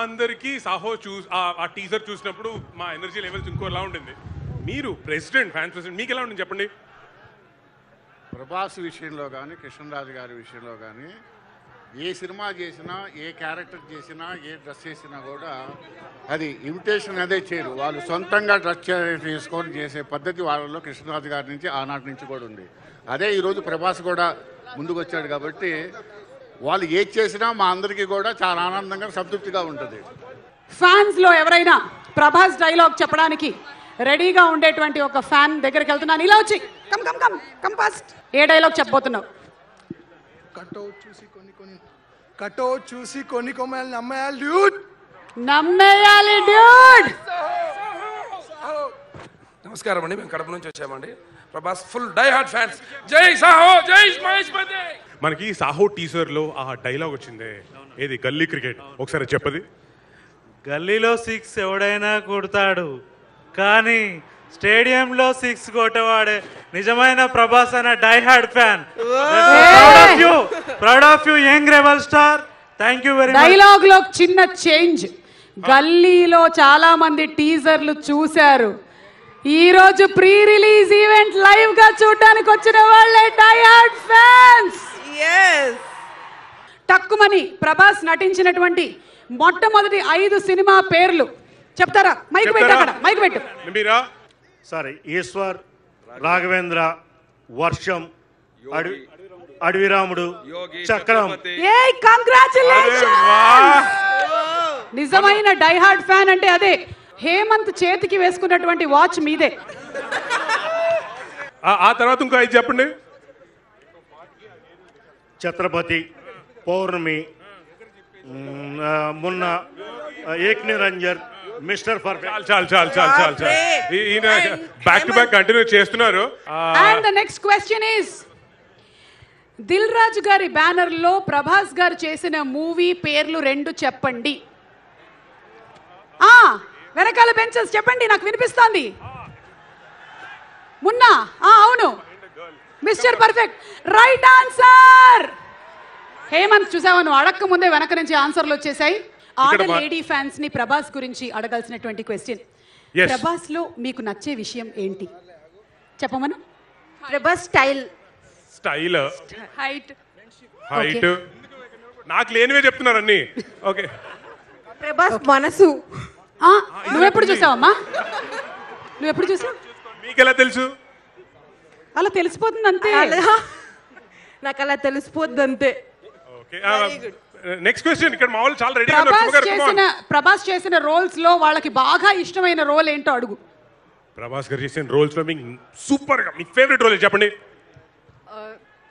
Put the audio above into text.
అందరికీ సాహో చూ ఆ- ఆ టీజర్ చూసినప్పుడు మా ఎనర్జీ లెవెల్స్ ఇంకోలా ఉంటుంది మీరు ప్రెసిడెంట్ ఫ్యాన్స్ ప్రెసిడెంట్ మీకు ఎలా ఉంటుంది చెప్పండి ప్రభాస్ విషయంలో కానీ కృష్ణరాజు గారి విషయంలో కానీ ఏ సినిమా చేసినా ఏ క్యారెక్టర్ చేసినా ఏ డ్రెస్ చేసినా కూడా అది ఇమిటేషన్ అదే చేయరు వాళ్ళు సొంతంగా డ్రెస్ చేసుకొని చేసే పద్ధతి వాళ్ళలో కృష్ణరాజు గారి నుంచి ఆనాటి నుంచి కూడా ఉంది అదే ఈరోజు ప్రభాస్ కూడా ముందుకు వచ్చాడు కాబట్టి వాళ్ళు ఏది చేసినా మా అందరికీ కూడా చాలా ఆనందంగా సంతృప్తిగా ఉంటుంది ఫ్యాన్స్ లో ఎవరైనా ప్రభాస్ డైలాగ్ చెప్పడానికి రెడీగా ఉండేటువంటి ఒక ఫ్యాన్ దగ్గరికి వెళ్తున్నాను ఇలా వచ్చి come come come come fast ఏ డైలాగ్ చెప్పబోతున్నావు కట్అవుట్ చూసి కొన్ని కొన్ని కట్అవుట్ చూసి కొన్ని కొమ్మల్ని నమ్మేయాలి డ్యూట్ నమ్మేయాలి డ్యూడ్ నమస్కారం అండి మేము కడప నుంచి వచ్చామండి Prabhas full die hard fans జై సాహో జై మహేష్ పదే మనకి సాహో టీజర్ లో ఆ డైలాగ్ వచ్చిందే ఏది గల్లీ క్రికెట్ ఒకసారి చెప్పది గల్లీలో సిక్స్ ఎవడైనా కొడతాడు కానీ స్టేడియంలో సిక్స్ కొట్టవాడే నిజమైన ప్రభాస్ అన్న die hard fan proud of you proud of you young rebel star thank you very much dialogue లో చిన్న చేంజ్ గల్లీలో చాలా మంది టీజర్లు చూశారు ఈ రోజు ప్రీ రిలీజ్ ఈవెంట్ లైవ్ గా చూడడానికి వచ్చిన వాళ్ళే డైహార్డ్ ఫ్యాన్స్ టక్కుమని ప్రభాస్ నటించినటువంటి మొట్టమొదటి ఐదు సినిమా పేర్లు చెప్తారా మైక్ పెట్టు అక్కడ మైక్ పెట్టు మీరా సారీ ఈశ్వర్ రాఘవేంద్ర వర్షం అడవి అడవిరాముడు చక్రం ఏ కంగ్రాచులేషన్ నిజమైన డైహార్డ్ ఫ్యాన్ అంటే అదే హేమంత్ చేతికి వేసుకున్నటువంటి వాచ్ మీదే ఆ- ఆ తర్వాత ఇంకో ఐదు చెప్పండి ఛత్రపతి పౌర్ణమి మ్, ఆ, మున్న ఆ, ఏక్ నిరంజన్ మిస్టర్ పర్ఫెక్ట్ చాలు చాలు చాలు చాలు చాలు చాలు ఈ- ఈయన బ్యాక్ టు బ్యాక్ కంటిన్యూ చేస్తున్నారు ఆ, and the next question is Dil Raju గారి బ్యానర్ లో ప్రభాస్ గారు చేసిన మూవీ పేర్లు రెండు చెప్పండి ఆ వెనకాల బెంచెస్ చెప్పండి నాకు వినిపిస్తోంది మున్నా ఆ అవును mister perfect right answer Hemanth చూసావా నువ్వు అడక్క ముందే వెనక నుంచి ఆన్సర్లు వచ్చేసాయి ఆడ ఇక్కడ మా- లేడీ ఫ్యాన్స్ ని ప్రభాస్ గురించి అడగాల్సినటువంటి క్వశ్చన్ Yes. ప్రభాస్ లో మీకు నచ్చే విషయం ఏంటి చెప్పమను Prabhas style style height height నాకు లేనివే చెప్తున్నారు అన్ని ఓకే ప్రభాస్ మనసు ఆ, నువ్వెప్పుడు చూసావమ్మా నువ్వెప్పుడు చూసావు మీకు ఎలా తెలుసు అలా తెలిసిపోతుంది అంతే అలా నాకు అలా తెలిసిపోద్ది అంతే ఓకే నెక్స్ట్ క్వశ్చన్ ఇక్కడ మా వాళ్ళు చాలా రెడీ ప్రభాస్ చేసిన ప్రభాస్ చేసిన రోల్స్ లో వాళ్ళకి బాగా ఇష్టమైన రోల్ ఏంటో అడుగు ప్రభాస్ గారు చేసిన రోల్స్ లో మీకు సూపర్ గా మీ ఫేవరెట్ రోల్ చెప్పండి